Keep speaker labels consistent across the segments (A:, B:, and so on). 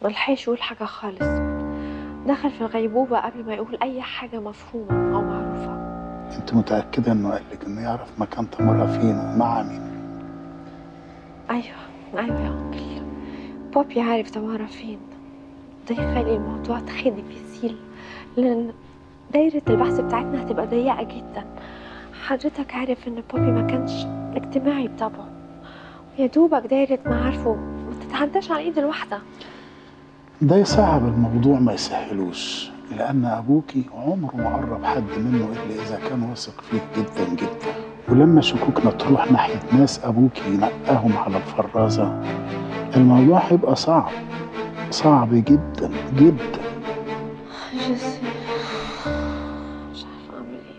A: ملحقش يقول حاجة خالص دخل في الغيبوبة قبل ما يقول أي حاجة مفهومة أو معروفة
B: انت متأكدة انه قال لك انه يعرف مكان تمرة فين ومع مين
A: أيوة أيوة يا أنكل بوبي عارف تمارا فين ده يخلي الموضوع تخيني بيسيل لأن دايرة البحث بتاعتنا هتبقى ضيقة جدا حضرتك عارف إن بوبي ما كانش اجتماعي بطبعه ويا دوبك دايرة معارفه ما تتعداش على إيد الواحدة
B: ده يصعب الموضوع ما يسهلوش لأن أبوكي عمره ما قرب حد منه إلا إذا كان واثق فيه جدا جدا ولما شكوكنا تروح ناحية ناس أبوكي ينقاهم على الفرازة الموضوع هيبقى صعب صعب جدا جدا
A: جسي مش عارفة أعمل إيه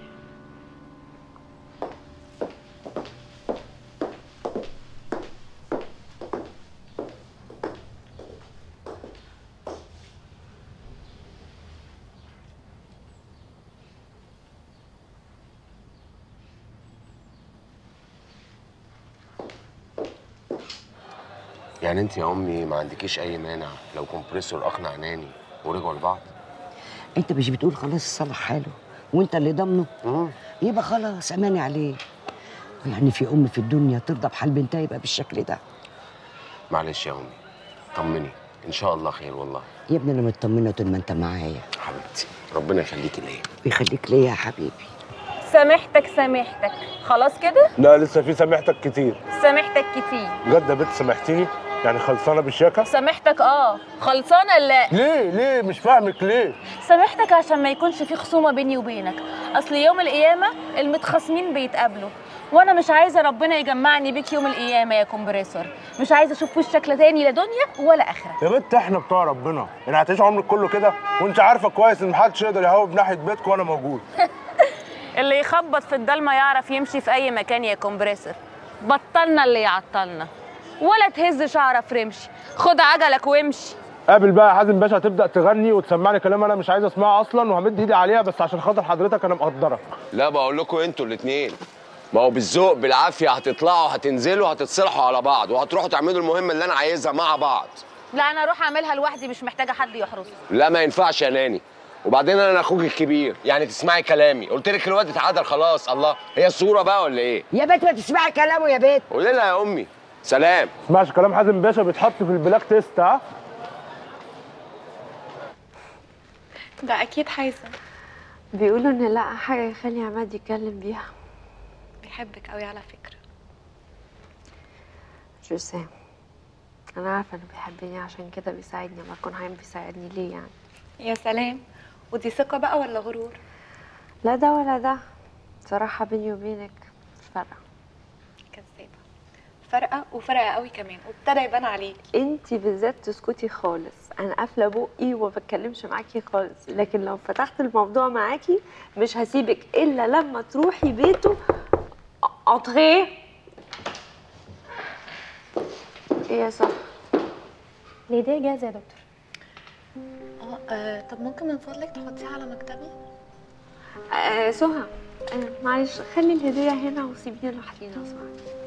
C: يعني انت يا امي ما عندكيش اي مانع لو كومبريسور اقنع ناني ورجعوا لبعض
D: انت مش بتقول خلاص صلح حاله وانت اللي ضامنه
C: مم.
D: يبقى خلاص اماني عليه يعني في ام في الدنيا ترضى بحال بنتها يبقى بالشكل ده
C: معلش يا امي طمني ان شاء الله خير والله
D: يا ابني انا مطمنه طول ما انت معايا
C: حبيبتي ربنا يخليكي ليا
D: ويخليك ليا يا حبيبي
E: سامحتك سامحتك خلاص كده
F: لا لسه في سامحتك كتير
E: سامحتك كتير
F: بجد يا بنت سامحتيني يعني خلصانه بالشياكه
E: سامحتك اه خلصانه لا
F: ليه ليه مش فاهمك ليه
E: سامحتك عشان ما يكونش في خصومه بيني وبينك اصل يوم القيامه المتخاصمين بيتقابلوا وانا مش عايزه ربنا يجمعني بيك يوم القيامه يا كومبريسور مش عايزه اشوف وشك لا تاني لا دنيا ولا اخره
F: يا بنت احنا بتوع ربنا يعني هتعيش عمرك كله كده وانت عارفه كويس ان محدش يقدر يهوب ناحيه بيتك وانا موجود
E: اللي يخبط في الضلمه يعرف يمشي في اي مكان يا كومبريسور بطلنا اللي يعطلنا ولا تهز شعرك رمشي خد عجلك وامشي
F: قابل بقى يا حازم باشا هتبدا تغني وتسمعني كلام انا مش عايز اسمعه اصلا وهمد ايدي عليها بس عشان خاطر حضرتك انا مقدرك
C: لا بقول لكم انتوا الاثنين ما هو بالذوق بالعافيه هتطلعوا هتنزلوا هتصلحوا على بعض وهتروحوا تعملوا المهمه اللي انا عايزها مع بعض
E: لا انا اروح اعملها لوحدي مش محتاجه حد يحرسني
C: لا ما ينفعش يا ناني وبعدين انا اخوك الكبير يعني تسمعي كلامي قلت لك الواد اتعدل خلاص الله هي الصوره بقى ولا ايه
D: يا بنت ما تسمعي كلامه يا بنت
C: قولي لها يا امي سلام
F: اسمعش كلام حازم باشا بيتحط في البلاك تيست ها
G: ده اكيد حازم
A: بيقولوا إن لقى حاجة يخلي عماد يتكلم بيها
G: بيحبك قوي على فكره
A: جوسام أنا عارفة إنه بيحبني عشان كده بيساعدني ما أكون عايم بيساعدني ليه يعني
G: يا سلام ودي ثقه بقى ولا غرور
A: لا ده ولا ده صراحة بيني وبينك مش فارقة
G: كذابه فارقه وفارقه قوي كمان وابتدى يبان عليك
A: انتي بالذات تسكتي خالص انا قافله بقي وما بتكلمش معاكي خالص لكن لو فتحت الموضوع معاكي مش هسيبك الا لما تروحي بيته انتريه ايه يا صح
G: ليه دي جاهزه يا دكتور اه آه، طب ممكن من فضلك تحطيها على مكتبي
A: آه سهى آه معلش خلي الهديه هنا وسيبيني لوحدينا لو سمحتي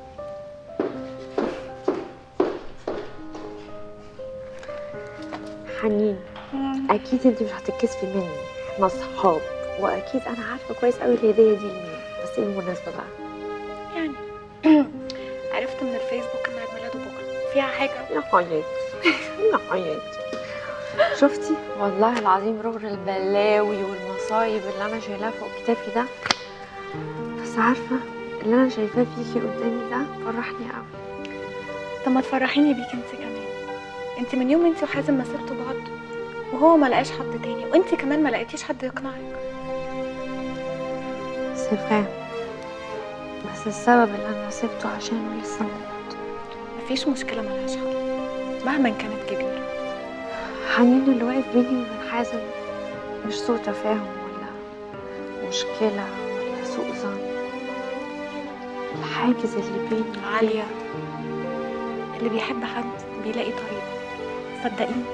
A: حنين اكيد انت مش هتتكسفي مني احنا اصحاب واكيد انا عارفه كويس قوي الهديه دي لمين بس ايه المناسبه بقى
G: يعني عرفت من الفيسبوك ان عيد ميلاده بكره فيها حاجه
A: يا حياتي يا حياتي شفتي والله العظيم رغم البلاوي والمصايب اللي انا شايلاها فوق كتافي ده بس عارفه اللي انا شايفاه فيكي قدامي ده فرحني قوي
G: طب ما تفرحيني بيك انت كمان انت من يوم انت وحازم ما سبتوا بعض وهو ما لقاش حد تاني وانت كمان ما لقيتيش حد يقنعك
A: سيفان بس السبب اللي انا سبته عشانه لسه موجود
G: مفيش مشكله ملهاش حل مهما كانت كبيره
A: حنين اللي واقف بيني وبين حازم مش سوء تفاهم ولا مشكلة ولا سوء ظن الحاجز اللي بيني
G: عاليه اللي بيحب حد بيلاقي طريقه صدقيني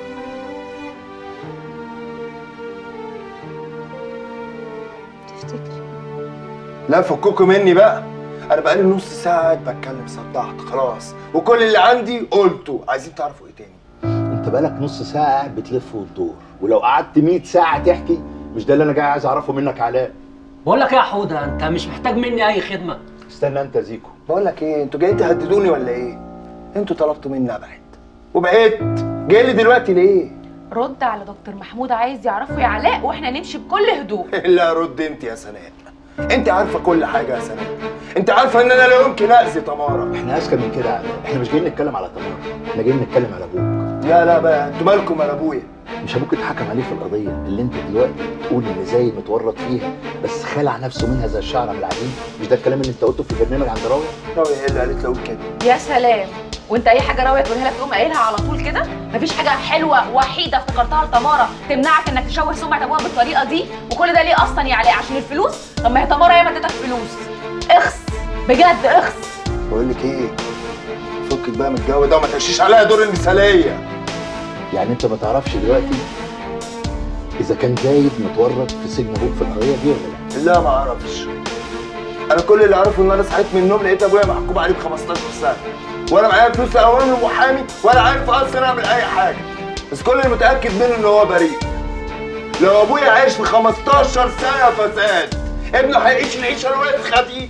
A: تفتكري
H: لا فككوا مني بقى انا بقالي نص ساعه قاعد بتكلم صدعت خلاص وكل اللي عندي قلته عايزين تعرفوا ايه تاني
I: انت بقالك نص ساعه قاعد بتلف وتدور ولو قعدت 100 ساعه تحكي مش ده اللي انا جاي عايز اعرفه منك علاء
J: بقول لك ايه يا حوده انت مش محتاج مني اي خدمه
I: استنى انت يا زيكو
H: بقول لك ايه انتوا جايين تهددوني ولا ايه انتوا طلبتوا مني ابعد وبعدت جاي لي دلوقتي ليه
K: رد على دكتور محمود عايز يعرفه يا علاء واحنا نمشي بكل هدوء
H: لا رد انت يا سناء انت عارفه كل حاجه يا سناء انت عارفه ان انا لا يمكن اذي تمارا
I: احنا اذكى من كده يا علاء احنا مش جايين نتكلم على تمارا احنا جايين نتكلم على ابوك
H: لا لا بقى انتوا مالكم على ابويا
I: مش ابوك اتحكم عليه في القضيه اللي انت دلوقتي بتقول ان زي متورط فيها بس خلع نفسه منها زي الشعر من العجين مش ده الكلام اللي انت قلته في البرنامج عند راوي
H: راوي هي اللي قالت له كده
K: يا سلام وانت اي حاجه راويه تقولها لك تقوم قايلها على طول كده مفيش حاجه حلوه وحيده افتكرتها لتمارا تمنعك انك تشوه سمعه ابوها بالطريقه دي وكل ده ليه اصلا يا علاء عشان الفلوس طب ما هي تمارا هي ما ادتك فلوس اخس بجد اخس
H: بقول لك ايه فكك بقى من الجو ده وما تمشيش عليا دور المثاليه
I: يعني انت ما تعرفش دلوقتي اذا كان زايد متورط في سجن ابوك في القضيه دي ولا لا
H: لا ما اعرفش انا كل اللي اعرفه ان انا صحيت من النوم لقيت ابويا محكوم عليه ب 15 سنه ولا معايا فلوس اوامر محامي ولا عارف اصلا اعمل اي حاجه بس كل اللي متاكد منه ان هو بريء لو ابويا عايش في 15 سنه فساد ابنه هيعيش العيشه الوسخه دي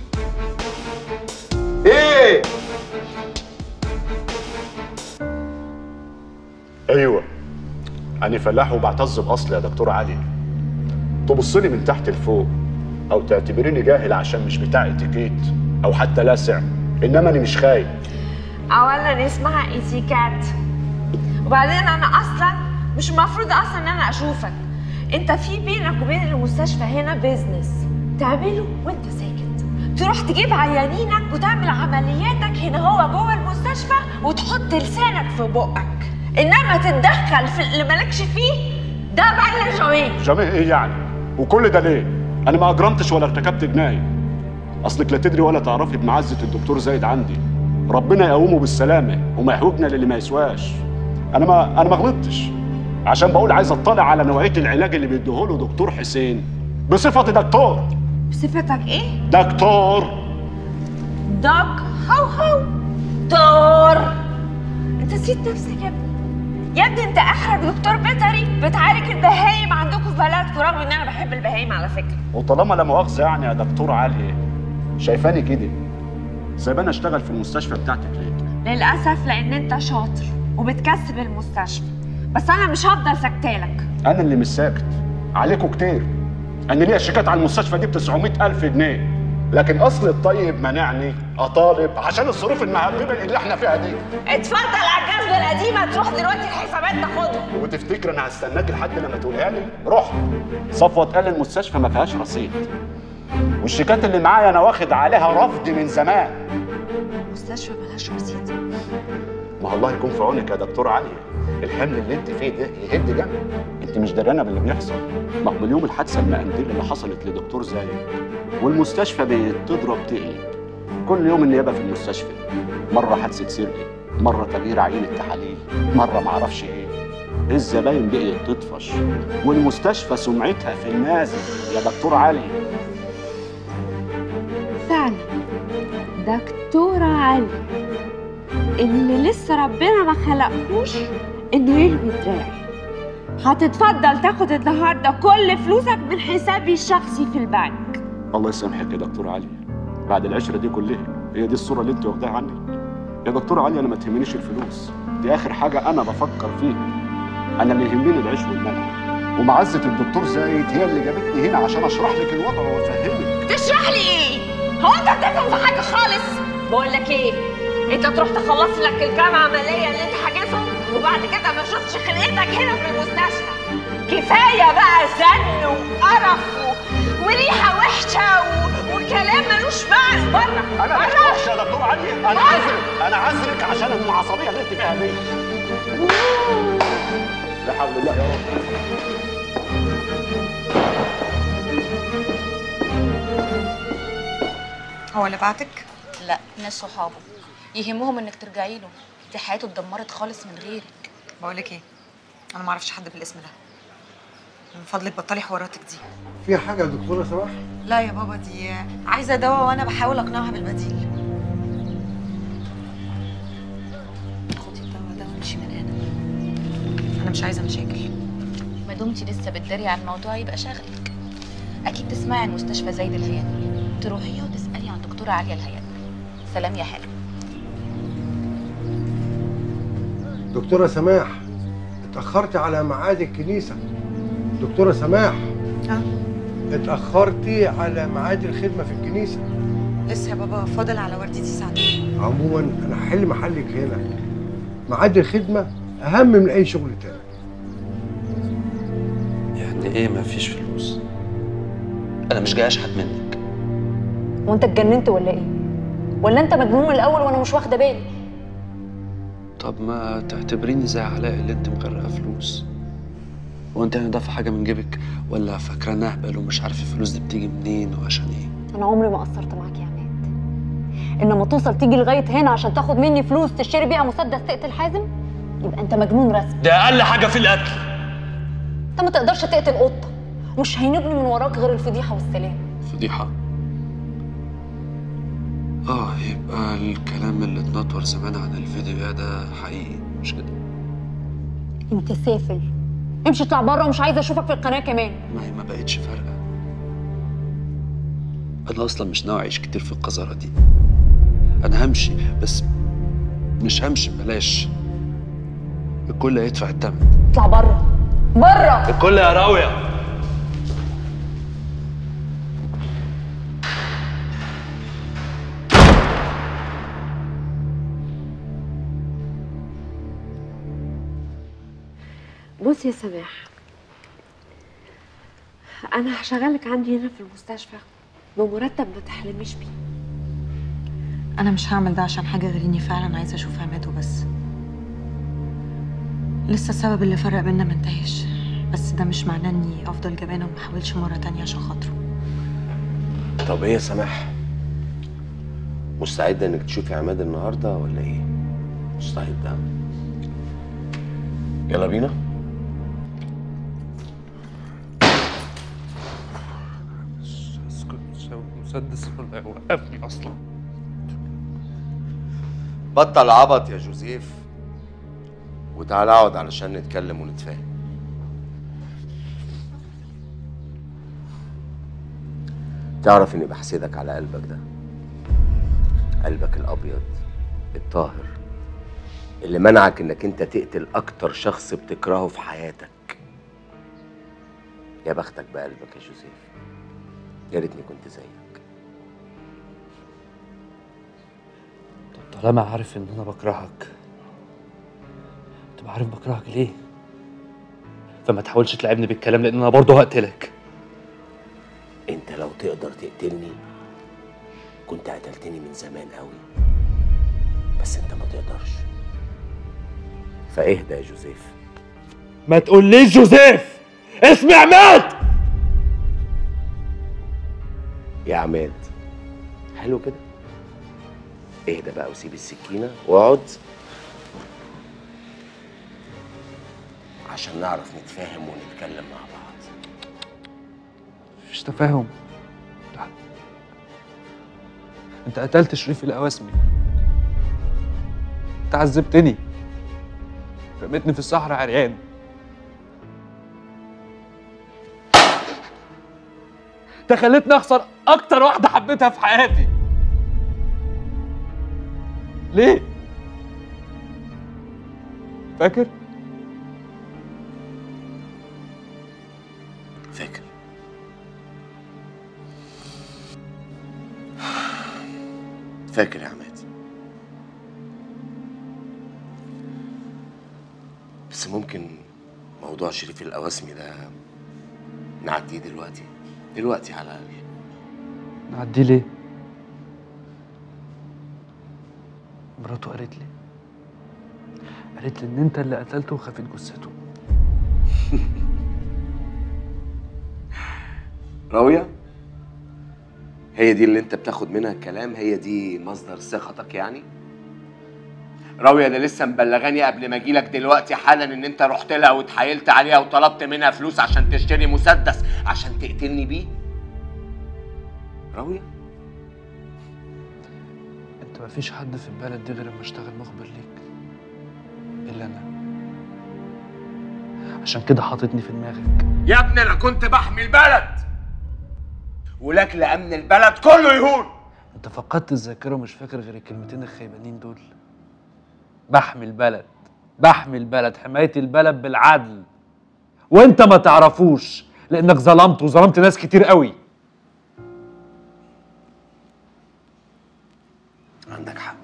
H: ايه
I: ايوه انا فلاح وبعتز باصلي يا دكتور علي تبصلي من تحت لفوق او تعتبريني جاهل عشان مش بتاع اتيكيت او حتى لاسع انما انا مش خايف
L: اولا اسمها ايتيكات وبعدين انا اصلا مش المفروض اصلا ان انا اشوفك انت في بينك وبين المستشفى هنا بيزنس تعمله وانت ساكت تروح تجيب عيانينك وتعمل عملياتك هنا هو جوه المستشفى وتحط لسانك في بقك انما تتدخل في اللي مالكش فيه ده بقى اللي جوين
I: جميع ايه يعني وكل ده ليه انا ما اجرمتش ولا ارتكبت جنايه اصلك لا تدري ولا تعرفي بمعزه الدكتور زايد عندي ربنا يقومه بالسلامه وما يحوجنا للي ما يسواش انا ما انا ما غلطتش عشان بقول عايز اطلع على نوعيه العلاج اللي بيديهوله دكتور حسين بصفتي دكتور
L: بصفتك ايه؟
I: دكتور
L: دوج هو هو دور انت نسيت نفسك يا ابني يا ابني انت اخرك دكتور بيطري بتعالج البهايم عندكم في بلدكم رغم ان انا بحب البهايم على فكره
I: وطالما لا مؤاخذه يعني يا دكتور علي شايفاني كده سايباني اشتغل في المستشفى بتاعتك ليه
L: للاسف لان انت شاطر وبتكسب المستشفى بس انا مش هفضل سكتالك
I: انا اللي مش ساكت عليكم كتير انا ليا شيكات على المستشفى دي ب 900 الف جنيه لكن اصل الطيب منعني اطالب عشان الظروف المهببه اللي احنا فيها دي
L: اتفضل على الجزمه القديمه تروح دلوقتي الحسابات تاخدها
I: وتفتكر انا هستناك لحد لما تقولها لي روح صفوة قال المستشفى ما فيهاش رصيد والشيكات اللي معايا انا واخد عليها رفض من زمان
L: المستشفى ملهاش رصيد
I: ما هو الله يكون في عونك يا دكتور علي الحمل اللي انت فيه ده يهد جنب انت مش دريانه باللي بيحصل ما هو من يوم الحادثه المقنديل اللي حصلت لدكتور زايد والمستشفى بتضرب تقلب كل يوم النيابه في المستشفى مره حادثه سرقه مره تغيير عينه تحاليل مره معرفش ايه الزباين بقيت تطفش والمستشفى سمعتها في النازل يا دكتور علي
L: فعلا دكتورة علي اللي لسه ربنا ما خلقهوش انه يلوي دراعي هتتفضل تاخد النهارده كل فلوسك من حسابي الشخصي في البنك
I: الله يسامحك يا دكتور علي بعد العشره دي كلها هي دي الصوره اللي انت واخداها عني يا دكتور علي انا ما تهمنيش الفلوس دي اخر حاجه انا بفكر فيها انا اللي يهمني العيش والملح ومعزه الدكتور زايد هي اللي جابتني هنا عشان اشرح لك الوضع وافهمك
L: تشرح لي ايه؟ هو انت بتفهم في حاجه خالص؟ بقول لك ايه؟ انت تروح تخلص لك الكام عمليه اللي انت حاجزهم وبعد كده ما اشوفش خلقتك هنا في المستشفى كفايه بقى زن وقرف و- وريحه وحشه و... وكلام ملوش معنى بره
I: انا مش
L: بره
I: وحش يا دكتور علي انا عذرك انا عذرك عشان العصبيه اللي انت فيها دي لا حول الله يا رب
K: هو اللي بعتك؟
E: لا ناس صحابه يهمهم انك ترجعي له دي حياته اتدمرت خالص من غيرك
K: بقول لك ايه انا ما اعرفش حد بالاسم ده من فضلك بطلي حواراتك دي
M: في حاجه يا دكتوره صباح
K: لا يا بابا دي عايزه دواء وانا بحاول اقنعها بالبديل خدي الدواء ده وامشي من هنا مش عايزه مشاكل
E: ما دمتي لسه بتداري على الموضوع يبقى شغلك اكيد تسمعي عن مستشفى زايد الهيان تروحيها وتسالي عن دكتوره عاليه الهيان سلام يا حلو
M: دكتورة سماح اتأخرتي على ميعاد الكنيسة دكتورة سماح
D: اه
M: اتأخرتي على ميعاد الخدمة في الكنيسة
D: لسه يا بابا فاضل على وردتي ساعتين
M: عموما أنا هحل محلك هنا ميعاد الخدمة أهم من أي شغل تاني
N: يعني ايه مفيش فلوس انا مش جاي اشحت منك
O: وانت اتجننت ولا ايه ولا انت مجنون من الاول وانا مش واخده بالي
N: طب ما تعتبريني زي علاء اللي انت مغرقه فلوس هو انت يعني دافع حاجه من جيبك ولا فاكره نهبل ومش عارف الفلوس دي بتيجي منين وعشان ايه
O: انا عمري ما قصرت معاك يا عماد انما توصل تيجي لغايه هنا عشان تاخد مني فلوس تشتري بيها مسدس تقتل حازم يبقى انت مجنون رسمي
N: ده اقل حاجه في القتل
O: انت ما تقدرش تقتل قطه مش هينبني من وراك غير الفضيحه والسلام
N: فضيحه اه يبقى الكلام اللي اتنطور زمان عن الفيديو ده حقيقي مش كده
O: انت سافل امشي اطلع بره ومش عايزه اشوفك في القناه كمان
N: ما هي ما بقتش فارقه انا اصلا مش ناوي اعيش كتير في القذاره دي انا همشي بس مش همشي ببلاش الكل هيدفع الثمن
O: اطلع بره بره
N: الكل يا راويه
A: بصي يا سماح انا هشغلك عندي هنا في المستشفى بمرتب ما تحلميش بيه
D: انا مش هعمل ده عشان حاجه غير اني فعلا عايزه اشوف عماد وبس لسه السبب اللي فرق بينا منتهيش بس ده مش معناه اني افضل جبانه وما احاولش مره تانية عشان خاطره
C: طب ايه يا سماح مستعدة انك تشوفي عماد النهارده ولا ايه؟ مستعدة يلا بينا
N: اسكت مسدس ولا يوقفني اصلا
C: بطل عبط يا جوزيف وتعال اقعد علشان نتكلم ونتفاهم تعرف اني بحسدك على قلبك ده قلبك الابيض الطاهر اللي منعك انك انت تقتل اكتر شخص بتكرهه في حياتك يا بختك بقلبك يا جوزيف يا ريتني كنت زيك
N: طالما عارف ان انا بكرهك تبقى عارف بكرهك ليه فما تحاولش تلعبني بالكلام لان انا برضه هقتلك
C: انت لو تقدر تقتلني كنت قتلتني من زمان قوي بس انت ما تقدرش فاهدى يا جوزيف
N: ما تقوليش جوزيف اسمي عماد
C: يا عماد حلو كده اهدى بقى وسيب السكينة واقعد عشان نعرف نتفاهم ونتكلم مع بعض
N: مفيش تفاهم لا. انت قتلت شريف القواسمي انت عذبتني رميتني في الصحراء عريان انت خليتني اخسر اكتر واحده حبيتها في حياتي ليه فاكر
C: فاكر فاكر يا عماد بس ممكن موضوع شريف القواسمي ده نعديه دلوقتي دلوقتي على الأقل
N: نعديه ليه مراته قالت لي قالت لي ان انت اللي قتلته وخفت جثته
C: راوية هي دي اللي انت بتاخد منها الكلام هي دي مصدر ثقتك يعني راوية ده لسه مبلغاني قبل ما اجيلك دلوقتي حالا ان انت رحت لها واتحايلت عليها وطلبت منها فلوس عشان تشتري مسدس عشان تقتلني بيه راوية
N: انت مفيش حد في البلد دي غير لما اشتغل مخبر ليك الا انا عشان كده حاططني في دماغك
C: يا ابني انا كنت بحمي البلد ولك لامن البلد كله يهون
N: انت فقدت الذاكره ومش فاكر غير الكلمتين الخيبانين دول بحمي البلد بحمي البلد حمايه البلد بالعدل وانت ما تعرفوش لانك ظلمت وظلمت ناس كتير قوي
C: عندك حق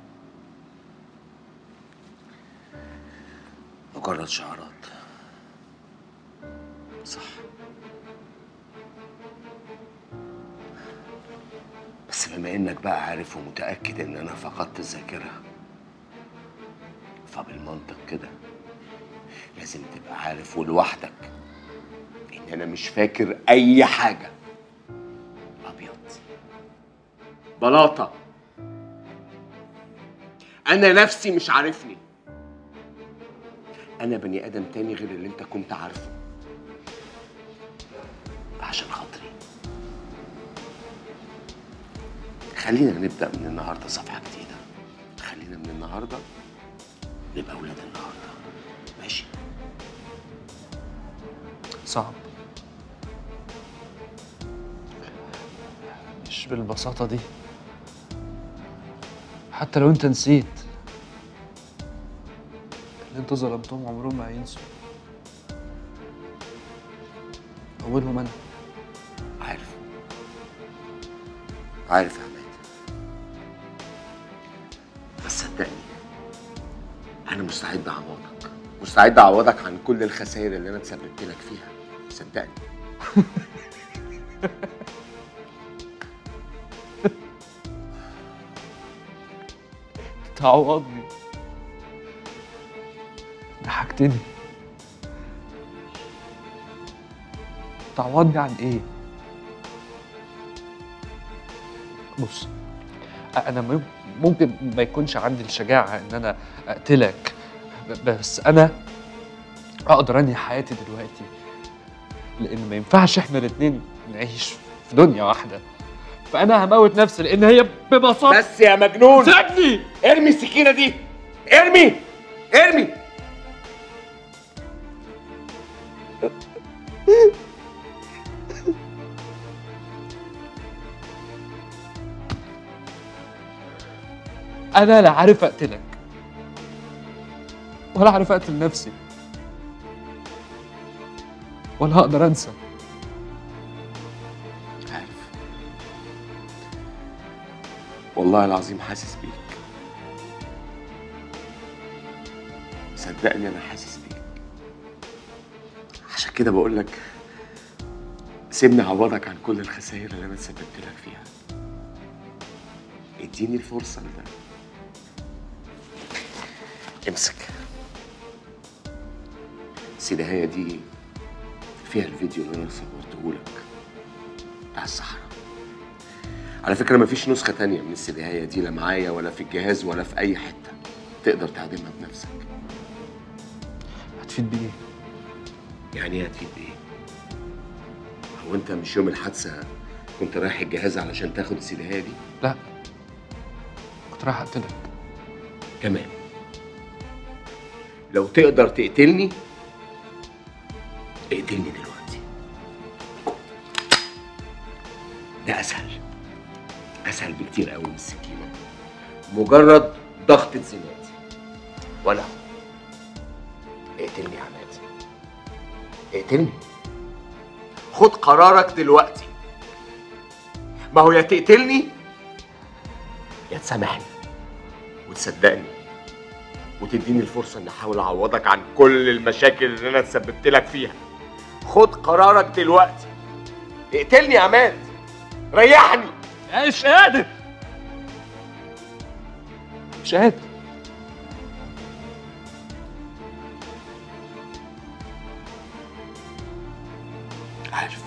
C: مجرد شعارات صح بس بما انك بقى عارف ومتأكد ان انا فقدت الذاكرة فبالمنطق كده لازم تبقى عارف ولوحدك ان انا مش فاكر اي حاجة ابيض بلاطة انا نفسي مش عارفني انا بني ادم تاني غير اللي انت كنت عارفه عشان خاطري خلينا نبدا من النهارده صفحه جديده خلينا من النهارده نبقى اولاد النهارده ماشي
N: صعب مش بالبساطه دي حتى لو انت نسيت اللي انت ظلمتهم عمرهم ما هينسوا اولهم انا
C: عارف عارف يا عماد بس صدقني انا مستعد اعوضك مستعد اعوضك عن كل الخسائر اللي انا تسببت لك فيها صدقني
N: تعوضني ضحكتني تعوضني عن ايه بص انا مم- ممكن ما يكونش عندي الشجاعه ان انا اقتلك ب- بس انا اقدر انهي حياتي دلوقتي لان ما ينفعش احنا الاتنين نعيش في دنيا واحده فانا هموت نفسي لان هي ببساطه
C: بس يا مجنون
N: سيبني
C: ارمي السكينه دي ارمي ارمي
N: انا لا عارف اقتلك ولا عارف اقتل نفسي ولا هقدر انسى
C: عارف والله العظيم حاسس بيك صدقني انا حاسس بيك عشان كده بقول لك سيبني اعوضك عن كل الخسائر اللي انا تسببت لك فيها اديني الفرصه لده امسك السيدهايه دي فيها الفيديو اللي انا صورته لك بتاع الصحراء على فكره مفيش نسخه تانية من السيدهايه دي لا معايا ولا في الجهاز ولا في اي حته تقدر تعدمها بنفسك
N: هتفيد بيه
C: يعني ايه هتفيد بايه هو انت مش يوم الحادثه كنت رايح الجهاز علشان تاخد السيدهايه دي
N: لا كنت رايح اقتلك
C: تمام لو تقدر تقتلني اقتلني دلوقتي ده اسهل اسهل بكتير قوي من السكينه مجرد ضغطة زناد ولا اقتلني يا عماد اقتلني خد قرارك دلوقتي ما هو يا تقتلني يا تسامحني وتصدقني وتديني الفرصة إني أحاول أعوضك عن كل المشاكل اللي أنا تسببت لك فيها. خد قرارك دلوقتي. اقتلني يا عماد. ريحني.
N: مش قادر. مش قادر.
C: عارف.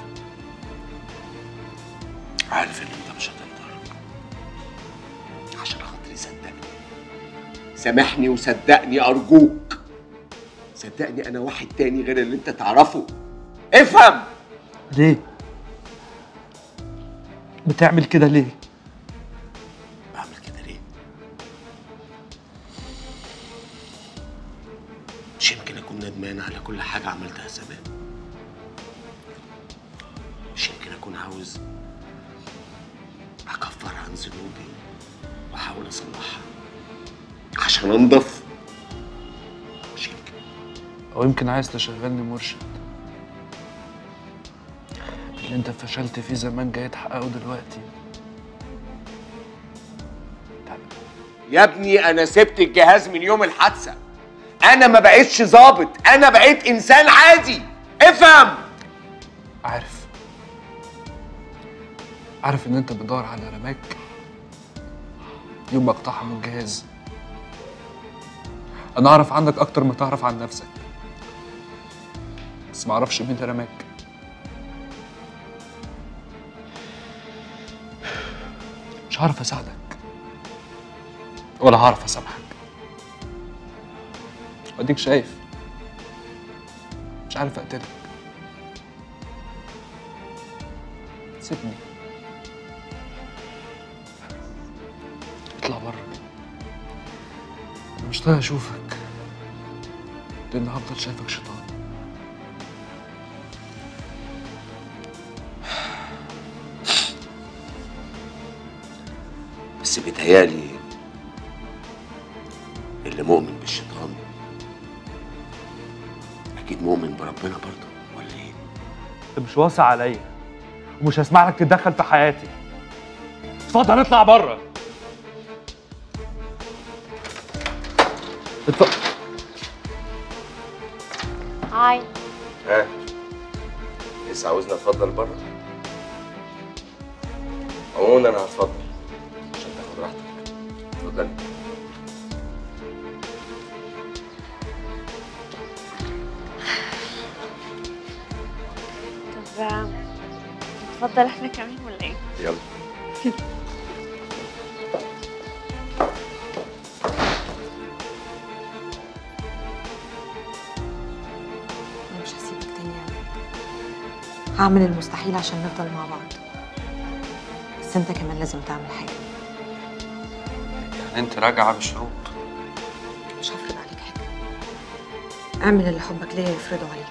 C: عارف إن أنت مش هتقدر. عشان خاطري صدقني. سامحني وصدقني أرجوك. صدقني أنا واحد تاني غير اللي أنت تعرفه. افهم.
N: ليه؟ بتعمل كده ليه؟
C: بعمل كده ليه؟ مش يمكن أكون ندمان على كل حاجة حاجة عملتها زمان مش يمكن أكون عاوز أكفر عن ذنوبي وأحاول أصلحها عشان أنضف
N: او يمكن عايز تشغلني مرشد اللي انت فشلت فيه زمان جاي تحققه دلوقتي
C: يا ابني أنا سبت الجهاز من يوم الحادثة أنا ما بقيتش ظابط أنا بقيت إنسان عادي افهم
N: عارف عارف ان انت بتدور على رماك يوم ما اقتحموا الجهاز انا اعرف عنك اكتر ما تعرف عن نفسك بس ما اعرفش مين اللي رماك مش هعرف اساعدك ولا هعرف اسامحك واديك شايف مش عارف اقتلك سيبني اطلع بره انا مش طايق اشوفك لان هفضل شايفك شيطان
C: بس بيتهيألي اللي مؤمن بالشيطان أكيد مؤمن بربنا برضه ولا إيه؟
N: انت مش واثق عليا ومش هسمح لك تتدخل في حياتي اتفضل اطلع بره اتفضل
A: هاي
C: ها لسه عاوزني اتفضل بره عموما انا هتفضل عشان تاخد راحتك اتفضل
A: طب آه، نتفضل احنا كمان ولا ايه؟
C: يلا
P: انا مش هسيبك تاني ابدا هعمل المستحيل عشان نفضل مع بعض بس انت كمان لازم تعمل حاجه
N: يعني انت راجعه بشروط
P: مش هفرض عليك حاجه اعمل اللي حبك ليا يفرضه عليك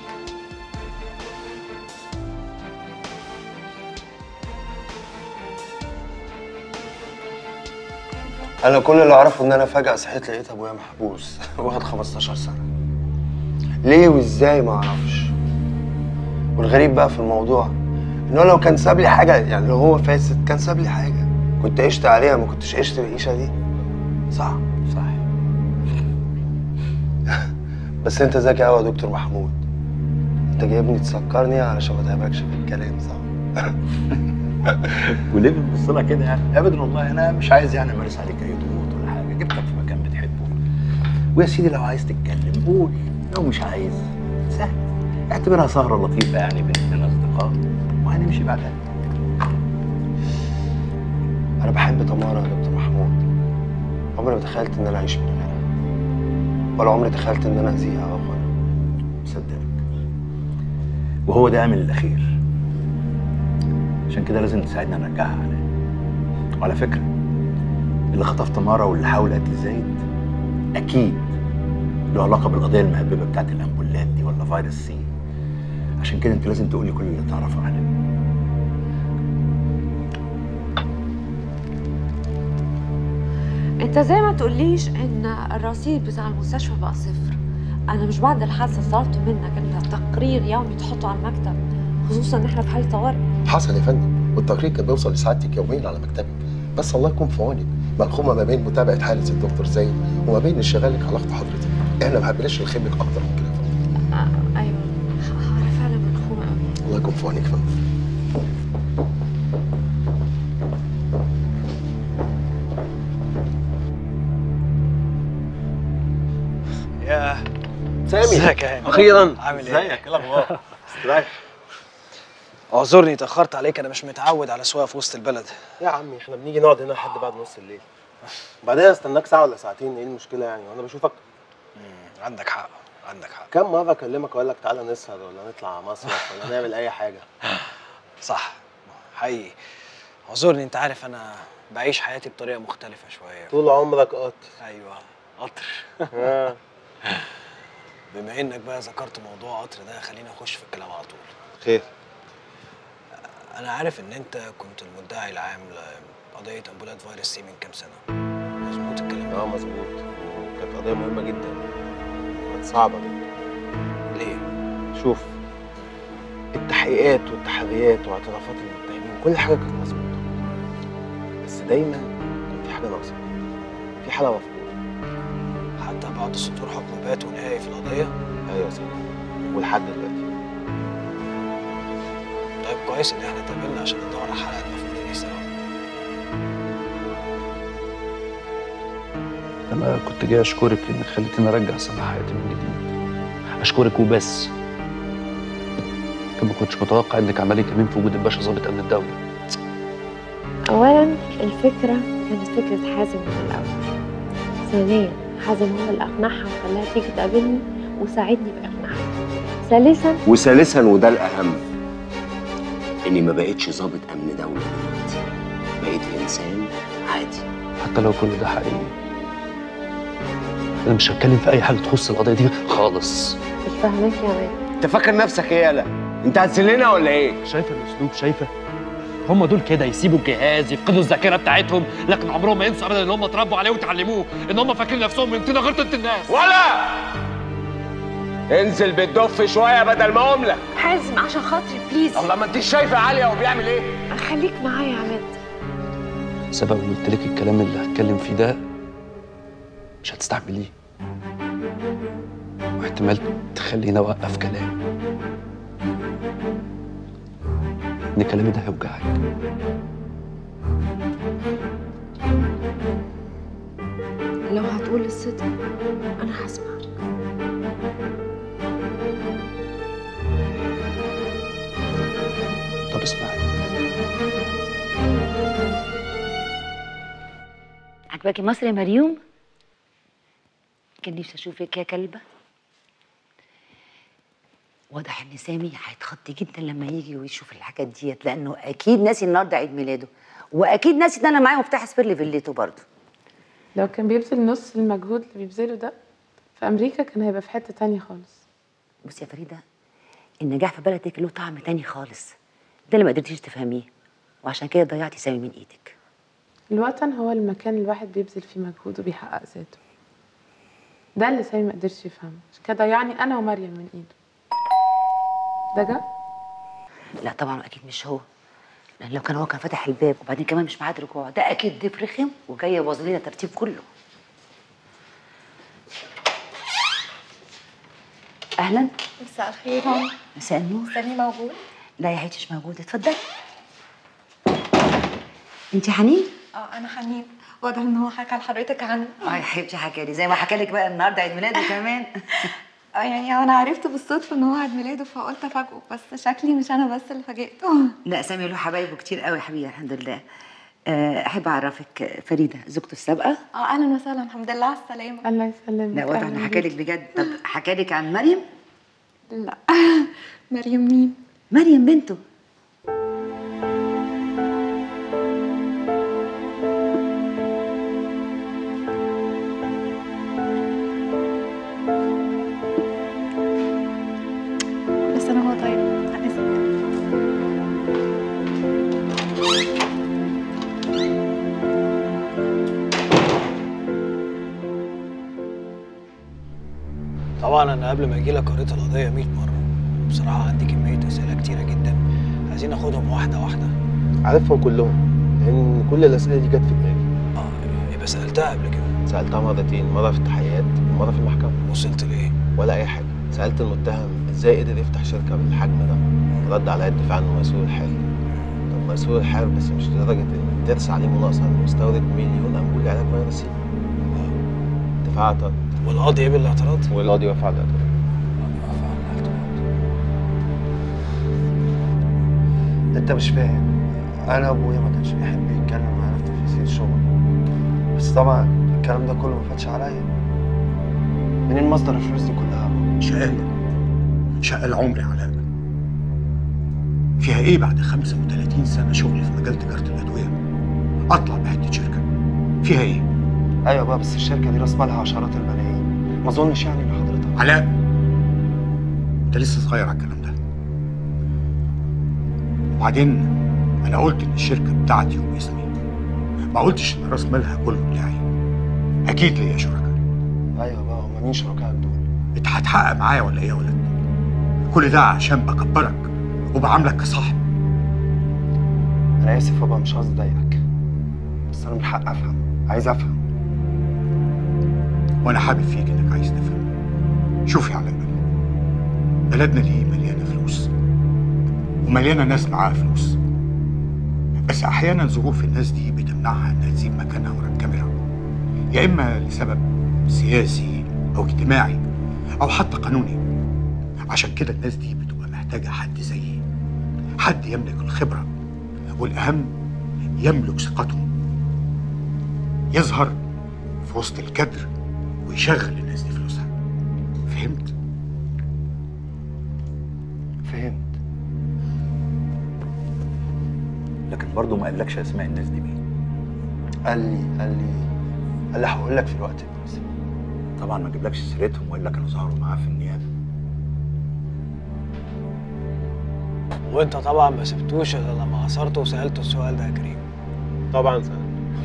H: انا كل اللي اعرفه ان انا فجاه صحيت لقيت ابويا محبوس واخد 15 سنه ليه وازاي ما اعرفش والغريب بقى في الموضوع ان هو لو كان ساب لي حاجه يعني لو هو فاسد كان ساب لي حاجه كنت عشت عليها ما كنتش عشت العيشه دي صح صح بس انت ذكي قوي يا دكتور محمود انت جايبني تسكرني علشان ما تعبكش في الكلام صح
I: وليه بتبص لها كده يعني؟ ابدا والله انا مش عايز يعني امارس عليك اي ضغوط ولا حاجه جبتك في مكان بتحبه ويا سيدي لو عايز تتكلم قول لو مش عايز سهل اعتبرها سهره لطيفه يعني بيننا اصدقاء وهنمشي بعدها
H: انا بحب تمارا يا دكتور محمود عمري ما تخيلت ان انا اعيش من غيرها ولا عمري تخيلت ان انا اذيها او اخونها
I: مصدقك وهو ده امل الاخير عشان كده لازم تساعدنا نرجعها عليه وعلى فكره اللي خطف تمارا واللي حاول قتل زايد اكيد له علاقه بالقضيه المهببه بتاعت الامبولات دي ولا فيروس سي عشان كده انت لازم تقولي كل اللي تعرفه عنها
A: انت زي ما تقوليش ان الرصيد بتاع المستشفى بقى صفر انا مش بعد الحادثه طلبت منك ان تقرير يومي تحطه على المكتب خصوصا ان احنا في حاله طوارئ
Q: حصل يا فندم والتقرير كان بيوصل لسعادتك يوميا على مكتبي بس الله يكون في عونك ملخومه ما بين متابعه حاله الدكتور زايد وما بين انشغالك علاقه حضرتك احنا ما حبيناش نخيبك اكتر من كده
A: ايوه انا فعلا ملخومه قوي
Q: الله يكون في عونك يا فندم
R: يا
S: سامي
R: ازيك يا هاني
S: اخيرا
R: عامل ايه؟
S: ازيك ايه الاخبار استريح
R: اعذرني اتاخرت عليك انا مش متعود على سواقه في وسط البلد
S: يا عمي احنا بنيجي نقعد هنا لحد بعد نص الليل وبعدين استناك ساعه ولا ساعتين ايه المشكله يعني وانا بشوفك
R: عندك حق عندك حق
S: كم مره اكلمك واقول لك تعالى نسهر ولا نطلع مصيف ولا نعمل اي حاجه
R: صح حقيقي اعذرني انت عارف انا بعيش حياتي بطريقه مختلفه شويه
S: طول عمرك قط
R: ايوه قطر
S: آه.
R: بما انك بقى ذكرت موضوع قطر ده خلينا اخش في الكلام على طول
S: خير
R: انا عارف ان انت كنت المدعي العام لقضيه امبولات فيروس سي من كام سنه مظبوط الكلام
S: اه مظبوط وكانت قضيه مهمه جدا كانت صعبه جدا
R: ليه
S: شوف التحقيقات والتحريات واعترافات المتهمين كل حاجه كانت مظبوطه بس دايما كان في حاجه ناقصه في حاله مفقوده
R: حتى بعد صدور حكم بات ونهائي في القضيه
S: ايوه يا سيدي ولحد دلوقتي
R: طيب كويس ان احنا اتقابلنا عشان ندور على حلقه المفروض دي سوا
N: انا كنت جاي اشكرك انك خليتني ارجع سما حياتي من جديد اشكرك وبس لكن ما كنتش متوقع انك عمليه كمين في وجود الباشا ضابط امن الدوله
A: أولا الفكرة كانت فكرة حازم من الأول ثانيا حازم هو اللي أقنعها وخلاها تيجي تقابلني وساعدني بإقناعها ثالثا
C: وثالثا وده الاهم اني ما بقتش ضابط امن دوله دلوقتي بقيت انسان عادي
N: حتى لو كل ده حقيقي انا مش هتكلم في اي حاجه تخص القضيه دي خالص
A: مش فاهماك يا مان
C: انت فاكر نفسك ايه يالا انت هتذلنا ولا ايه
N: شايفه الاسلوب شايفه هم دول كده يسيبوا الجهاز يفقدوا الذاكره بتاعتهم لكن عمرهم ما ينسوا ابدا ان هم اتربوا عليه وتعلموه ان هم فاكرين نفسهم من طينه غير طينه الناس
C: ولا انزل بالدف شويه بدل ما املك
A: حازم عشان خاطري بليز
C: الله ما انتش شايفه عليا هو بيعمل ايه
A: خليك معايا يا عماد
N: سبب قلت لك الكلام اللي هتكلم فيه ده مش هتستحمليه واحتمال تخليني اوقف كلام ان كلامي ده هيوجعك
A: لو هتقول الصدق أنا هسمعك
N: طب اسمعي
D: عجباكي مصر يا مريوم كان نفسي اشوفك يا كلبه واضح ان سامي هيتخض جدا لما يجي ويشوف الحاجات ديت لانه اكيد ناسي النهارده عيد ميلاده واكيد ناسي ان انا معاه مفتاح سبير فيلته برضه
T: لو كان بيبذل نص المجهود اللي بيبذله ده في امريكا كان هيبقى في حته تانية خالص
D: بصي يا فريده النجاح في بلدك له طعم تاني خالص ده اللي ما قدرتيش تفهميه وعشان كده ضيعتي سامي من ايدك
T: الوطن هو المكان اللي الواحد بيبذل فيه مجهود وبيحقق ذاته ده اللي سامي ما قدرش يفهمه عشان كده ضيعني انا ومريم من ايده ده جه
D: لا طبعا اكيد مش هو لان لو كان هو كان فتح الباب وبعدين كمان مش معاد رجوع ده اكيد ضيف رخم وجاي يبوظ لنا الترتيب كله اهلا
G: مساء الخير
D: مساء النور
G: سامي موجود
D: لا يا حياتي مش موجوده اتفضلي انت حنين
G: اه انا حنين واضح ان هو حكى لحضرتك عنه
D: اه يا حبيبتي حكى لي زي ما حكى لك بقى النهارده عيد ميلاده كمان
G: اه يعني انا عرفت بالصدفه ان هو عيد ميلاده فقلت افاجئه بس شكلي مش انا بس اللي فاجئته
D: لا سامي له حبايبه كتير قوي يا حبيبي الحمد لله آه، احب اعرفك فريده زوجته السابقه
G: اه اهلا وسهلا الحمد لله على السلامه
T: الله يسلمك
D: لا واضح انه حكى لك بجد طب حكى لك عن مريم
G: لا مريم مين
D: مريم بنته
G: كل سنه وهو طيب انا اسفه
R: طبعا انا قبل ما اجي لك قريت القضيه 100 مره بصراحه عندي كميه اسئله كتيره جدا عايزين ناخدهم واحده واحده
S: عارفهم كلهم لان كل الاسئله دي جت في دماغي
R: يبقى سالتها قبل كده
S: سالتها مرتين مره في التحقيقات ومره في المحكمه
R: وصلت لايه
S: ولا اي حاجه سالت المتهم ازاي قدر يفتح شركه بالحجم ده رد عليا الدفاع انه مسؤول الحرب طب مسؤول الحرب بس مش لدرجه ان ترسى عليه مناقصه انه يستورد مليون امبول علاج فيروسي الدفاع اعترض
R: والقاضي قبل الاعتراض
S: والقاضي وافق على الاعتراض
M: انت مش فاهم انا ابويا ما كانش بيحب يتكلم معانا في تفاصيل الشغل بس طبعا الكلام ده كله ما فاتش عليا منين مصدر الفلوس دي كلها
I: شقاية شقة العمر يا علاء فيها ايه بعد 35 سنة شغل في مجال تجارة الأدوية أطلع بحتة شركة فيها ايه؟
M: ايوه بقى بس الشركه دي راس مالها عشرات الملايين ما اظنش يعني ان حضرتك
I: علاء
U: انت لسه صغير على الكلام ده وبعدين انا قلت ان الشركه بتاعتي وباسمي ما قلتش ان راس مالها كله بتاعي اكيد ليا شركاء
M: ايوه بقى هما مين شركائك دول؟
U: انت هتحقق معايا ولا ايه يا ولد كل ده عشان بكبرك وبعاملك كصاحب
M: انا اسف يابا مش قصدي اضايقك بس انا من حق افهم عايز افهم
U: وانا حابب فيك انك عايز تفهم شوف يا علاء بلدنا دي مليانه فلوس ومليانه ناس معاها فلوس بس احيانا ظروف الناس دي بتمنعها انها تسيب مكانها ورا الكاميرا يا اما لسبب سياسي او اجتماعي او حتى قانوني عشان كده الناس دي بتبقى محتاجه حد زيي حد يملك الخبره والاهم يملك ثقتهم يظهر في وسط الكدر ويشغل الناس دي فلوسها فهمت؟
M: فهمت
V: لكن برضه ما قالكش اسماء الناس دي مين
M: قال لي قال لي قال لي هقول لك في الوقت المناسب
V: طبعا ما جابلكش سيرتهم والا كانوا ظهروا معاه في النيابه
R: وانت طبعا ما سبتوش الا لما عصرته وسالته السؤال ده يا كريم
U: طبعا سأل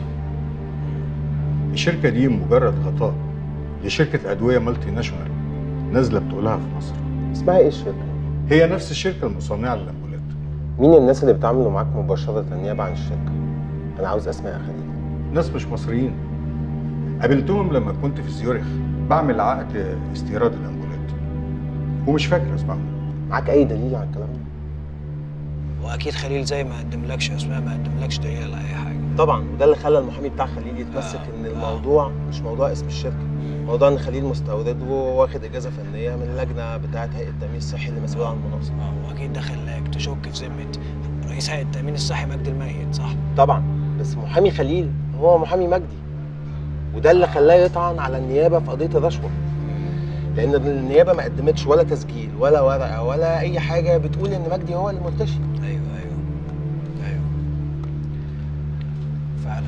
U: الشركة دي مجرد غطاء لشركة أدوية مالتي ناشونال نازلة بتقولها في مصر
S: اسمها ايه الشركه؟
U: هي نفس الشركة المصنعة للأمبولات
S: مين الناس اللي بيتعاملوا معاك مباشره نيابه عن الشركه؟ انا عاوز اسماء يا خليل
U: ناس مش مصريين قابلتهم لما كنت في زيورخ بعمل عقد استيراد الأمبولات ومش فاكر اسمائهم
S: معاك اي دليل على الكلام ده؟
R: واكيد خليل زي ما قدملكش اسماء ما قدملكش دليل على اي حاجه
S: طبعا وده اللي خلى المحامي بتاع خليل يتمسك ان الموضوع مش موضوع اسم الشركه موضوع ان خليل مستورد وواخد اجازه فنيه من اللجنه بتاعه هيئه التامين الصحي اللي مسؤوله عن المناصب
R: واكيد ده خلاك تشك في ذمه رئيس هيئه التامين الصحي مجدي الميت صح
S: طبعا بس محامي خليل هو محامي مجدي وده اللي خلاه يطعن على النيابه في قضيه الرشوه لان النيابه ما قدمتش ولا تسجيل ولا ورقه ولا اي حاجه بتقول ان مجدي هو اللي مرتشي
R: ايوه ايوه ايوه فعلا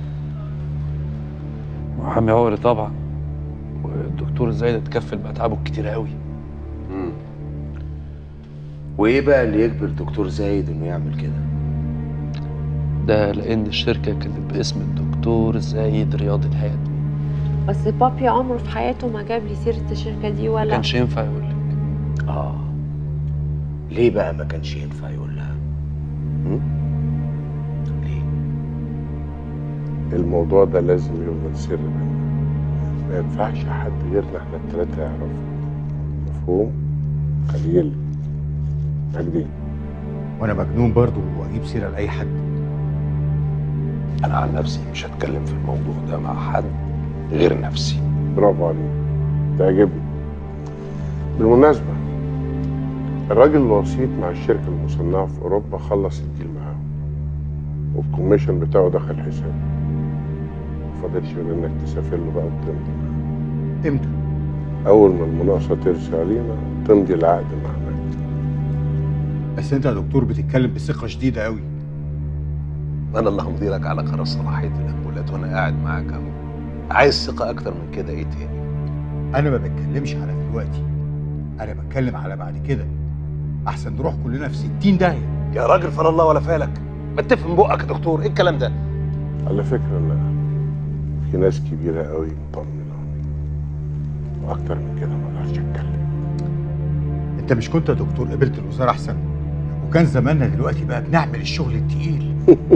N: محامي عقري طبعا والدكتور زايد اتكفل بأتعابه الكتير قوي
C: مم. وايه بقى اللي يجبر دكتور زايد انه يعمل كده
N: ده لأن الشركة كانت باسم الدكتور زايد رياض الهادي
A: بس بابي عمره في حياته ما جاب لي سيرة الشركة دي
N: ما
A: ولا
N: كانش ينفع يقول لك
C: اه ليه بقى ما كانش ينفع يقول لها
W: الموضوع ده لازم يفضل سر بينا ما ينفعش حد غيرنا احنا التلاتة يعرفه مفهوم؟ خليل مجدي
U: وأنا مجنون برضه وأجيب سيرة لأي حد
X: انا عن نفسي مش هتكلم في الموضوع ده مع حد غير نفسي
W: برافو عليك تعجبني بالمناسبة الراجل الوسيط مع الشركة المصنعة في أوروبا خلص الديل معاهم والكوميشن بتاعه دخل حسابه مفضلش غير إنك تسافر له بقى وتمضي معاه
U: امتى؟
W: أول ما المناقصة ترسى علينا تمضي العقد مع مجدي
U: بس أنت يا دكتور بتتكلم بثقة شديدة قوي
X: انا اللي همضي لك على قرار صلاحيه الامبولات وانا قاعد معاك اهو عايز ثقه اكتر من كده ايه تاني
U: أنا ما بتكلمش على دلوقتي أنا بتكلم على بعد كده أحسن نروح كلنا في 60 داهية
X: يا راجل فلا الله ولا فالك ما تفهم بقك يا دكتور ايه الكلام ده
W: على فكرة أنا في ناس كبيرة قوي مطمنة وأكتر من كده ما أقدرش أتكلم
U: أنت مش كنت يا دكتور قبلت الوزارة أحسن وكان زماننا دلوقتي بقى بنعمل الشغل التقيل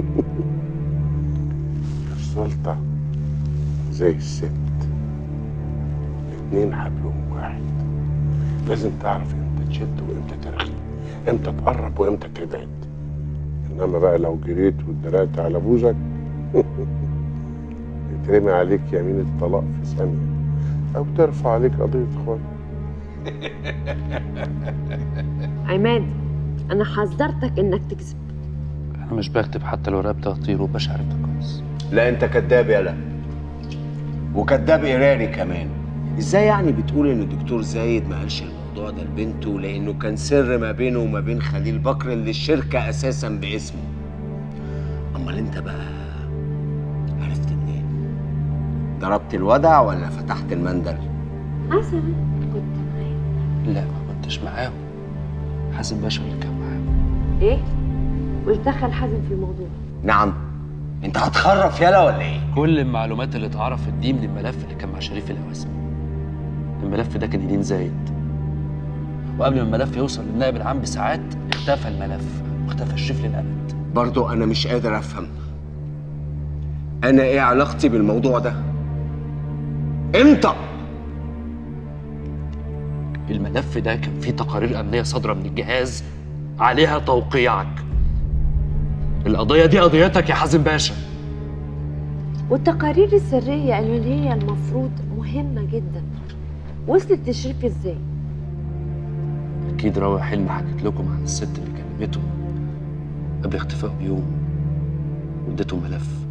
W: السلطة زي الست الاتنين حبلهم واحد لازم تعرف امتى تشد وامتى ترخي امتى تقرب وامتى تبعد انما بقى لو جريت واتدرقت على بوزك يترمي عليك يمين الطلاق في ثانية أو ترفع عليك قضية خون
A: عماد أنا حذرتك إنك تكذب
N: انا مش بكتب حتى لو رقبتي هتطير وباشا عرفتها كويس
C: لا انت كذاب يالا وكذاب ايراني كمان ازاي يعني بتقول ان الدكتور زايد ما قالش الموضوع ده لبنته لانه كان سر ما بينه وما بين خليل بكر اللي الشركه اساسا باسمه امال انت بقى عرفت منين ضربت الودع ولا فتحت المندل
A: مثلا كنت معاك
N: لا ما كنتش معاهم حازم باشا اللي كان معاهم
O: ايه مش دخل حازم في الموضوع
C: نعم انت هتخرف يالا ولا ايه
N: كل المعلومات اللي اتعرفت دي من الملف اللي كان مع شريف الهواسمي الملف ده كان يدين زايد وقبل ما الملف يوصل للنائب العام بساعات اختفى الملف واختفى الشريف للابد
C: برضو انا مش قادر افهم انا ايه علاقتي بالموضوع ده امتى
N: الملف ده كان فيه تقارير امنيه صادره من الجهاز عليها توقيعك القضيه دي قضيتك يا حازم باشا
A: والتقارير السرية اللي هي المفروض مهمة جدا وصلت لشريف ازاي؟
N: اكيد راوي حلمي حكت لكم عن الست اللي كلمته قبل اختفائه بيوم واديته ملف